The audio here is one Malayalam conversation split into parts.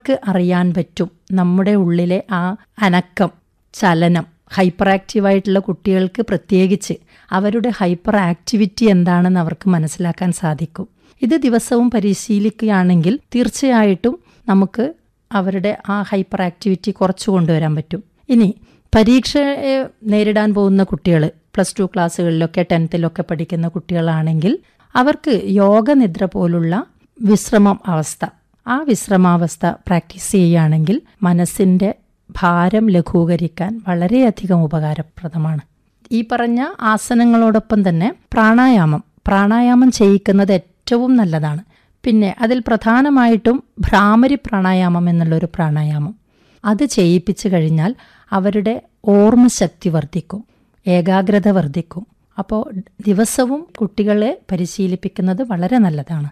ക്ക് അറിയാൻ പറ്റും നമ്മുടെ ഉള്ളിലെ ആ അനക്കം ചലനം ഹൈപ്പർ ആക്റ്റീവായിട്ടുള്ള കുട്ടികൾക്ക് പ്രത്യേകിച്ച് അവരുടെ ഹൈപ്പർ ആക്ടിവിറ്റി എന്താണെന്ന് അവർക്ക് മനസ്സിലാക്കാൻ സാധിക്കും ഇത് ദിവസവും പരിശീലിക്കുകയാണെങ്കിൽ തീർച്ചയായിട്ടും നമുക്ക് അവരുടെ ആ ഹൈപ്പർ ആക്ടിവിറ്റി കുറച്ചു കൊണ്ടുവരാൻ പറ്റും ഇനി പരീക്ഷയെ നേരിടാൻ പോകുന്ന കുട്ടികൾ പ്ലസ് ടു ക്ലാസ്സുകളിലൊക്കെ ടെൻത്തിലൊക്കെ പഠിക്കുന്ന കുട്ടികളാണെങ്കിൽ അവർക്ക് യോഗനിദ്ര പോലുള്ള വിശ്രമം അവസ്ഥ ആ വിശ്രമാവസ്ഥ പ്രാക്ടീസ് ചെയ്യുകയാണെങ്കിൽ മനസ്സിൻ്റെ ഭാരം ലഘൂകരിക്കാൻ വളരെയധികം ഉപകാരപ്രദമാണ് ഈ പറഞ്ഞ ആസനങ്ങളോടൊപ്പം തന്നെ പ്രാണായാമം പ്രാണായാമം ചെയ്യിക്കുന്നത് ഏറ്റവും നല്ലതാണ് പിന്നെ അതിൽ പ്രധാനമായിട്ടും ഭ്രാമരി പ്രാണായാമം എന്നുള്ളൊരു പ്രാണായാമം അത് ചെയ്യിപ്പിച്ചു കഴിഞ്ഞാൽ അവരുടെ ഓർമ്മശക്തി വർദ്ധിക്കും ഏകാഗ്രത വർദ്ധിക്കും അപ്പോൾ ദിവസവും കുട്ടികളെ പരിശീലിപ്പിക്കുന്നത് വളരെ നല്ലതാണ്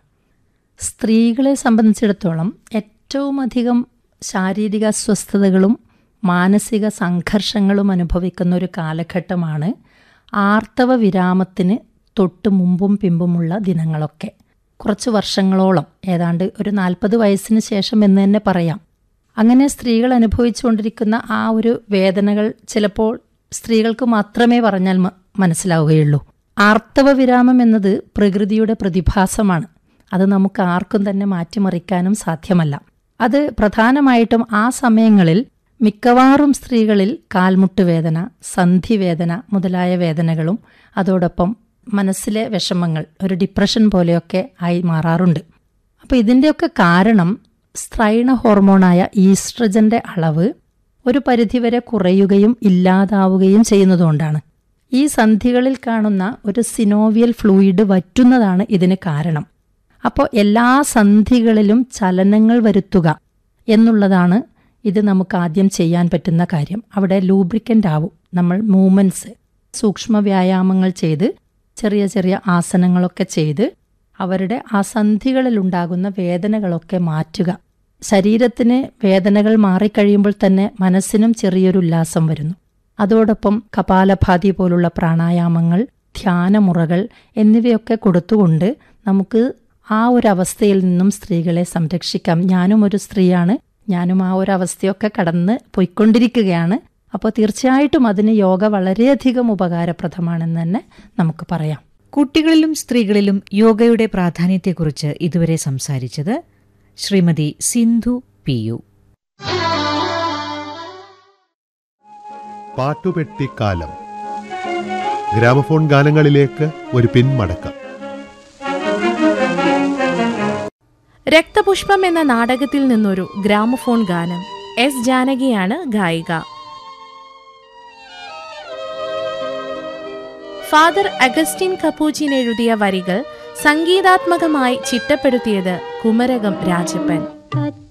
സ്ത്രീകളെ സംബന്ധിച്ചിടത്തോളം ഏറ്റവും അധികം ശാരീരിക അസ്വസ്ഥതകളും മാനസിക സംഘർഷങ്ങളും അനുഭവിക്കുന്ന ഒരു കാലഘട്ടമാണ് ആർത്തവ വിരാമത്തിന് തൊട്ട് മുമ്പും പിമ്പുമുള്ള ദിനങ്ങളൊക്കെ കുറച്ച് വർഷങ്ങളോളം ഏതാണ്ട് ഒരു നാൽപ്പത് വയസ്സിന് ശേഷം എന്ന് തന്നെ പറയാം അങ്ങനെ സ്ത്രീകൾ അനുഭവിച്ചുകൊണ്ടിരിക്കുന്ന ആ ഒരു വേദനകൾ ചിലപ്പോൾ സ്ത്രീകൾക്ക് മാത്രമേ പറഞ്ഞാൽ മ- മനസ്സിലാവുകയുള്ളൂ ആർത്തവ വിരാമം എന്നത് പ്രകൃതിയുടെ പ്രതിഭാസമാണ് അത് നമുക്ക് ആർക്കും തന്നെ മാറ്റിമറിക്കാനും സാധ്യമല്ല അത് പ്രധാനമായിട്ടും ആ സമയങ്ങളിൽ മിക്കവാറും സ്ത്രീകളിൽ കാൽമുട്ട് വേദന സന്ധിവേദന മുതലായ വേദനകളും അതോടൊപ്പം മനസ്സിലെ വിഷമങ്ങൾ ഒരു ഡിപ്രഷൻ പോലെയൊക്കെ ആയി മാറാറുണ്ട് അപ്പോൾ ഇതിൻ്റെയൊക്കെ കാരണം സ്ത്രൈണ ഹോർമോണായ ഈസ്ട്രജന്റെ അളവ് ഒരു പരിധിവരെ കുറയുകയും ഇല്ലാതാവുകയും ചെയ്യുന്നതുകൊണ്ടാണ് ഈ സന്ധികളിൽ കാണുന്ന ഒരു സിനോവിയൽ ഫ്ലൂയിഡ് വറ്റുന്നതാണ് ഇതിന് കാരണം അപ്പോൾ എല്ലാ സന്ധികളിലും ചലനങ്ങൾ വരുത്തുക എന്നുള്ളതാണ് ഇത് നമുക്ക് ആദ്യം ചെയ്യാൻ പറ്റുന്ന കാര്യം അവിടെ ലൂബ്രിക്കൻ്റ് ആവും നമ്മൾ മൂവ്മെൻറ്റ്സ് സൂക്ഷ്മ വ്യായാമങ്ങൾ ചെയ്ത് ചെറിയ ചെറിയ ആസനങ്ങളൊക്കെ ചെയ്ത് അവരുടെ ആ സന്ധികളിലുണ്ടാകുന്ന വേദനകളൊക്കെ മാറ്റുക ശരീരത്തിന് വേദനകൾ മാറിക്കഴിയുമ്പോൾ തന്നെ മനസ്സിനും ചെറിയൊരു ഉല്ലാസം വരുന്നു അതോടൊപ്പം കപാലഭാതി പോലുള്ള പ്രാണായാമങ്ങൾ ധ്യാനമുറകൾ എന്നിവയൊക്കെ കൊടുത്തുകൊണ്ട് നമുക്ക് ആ ഒരു അവസ്ഥയിൽ നിന്നും സ്ത്രീകളെ സംരക്ഷിക്കാം ഞാനും ഒരു സ്ത്രീയാണ് ഞാനും ആ ഒരു അവസ്ഥയൊക്കെ കടന്ന് പോയിക്കൊണ്ടിരിക്കുകയാണ് അപ്പോൾ തീർച്ചയായിട്ടും അതിന് യോഗ വളരെയധികം ഉപകാരപ്രദമാണെന്ന് തന്നെ നമുക്ക് പറയാം കുട്ടികളിലും സ്ത്രീകളിലും യോഗയുടെ പ്രാധാന്യത്തെക്കുറിച്ച് ഇതുവരെ സംസാരിച്ചത് ശ്രീമതി സിന്ധു പി യു പാട്ടുപെട്ടിക്കാലം ഗ്രാമഫോൺ ഗാനങ്ങളിലേക്ക് ഒരു പിന്മടക്കം രക്തപുഷ്പം എന്ന നാടകത്തിൽ നിന്നൊരു ഗ്രാമഫോൺ ഗാനം എസ് ജാനകിയാണ് ഗായിക ഫാദർ അഗസ്റ്റിൻ കപ്പൂച്ചിൻ എഴുതിയ വരികൾ സംഗീതാത്മകമായി ചിട്ടപ്പെടുത്തിയത് കുമരകം രാജപ്പൻ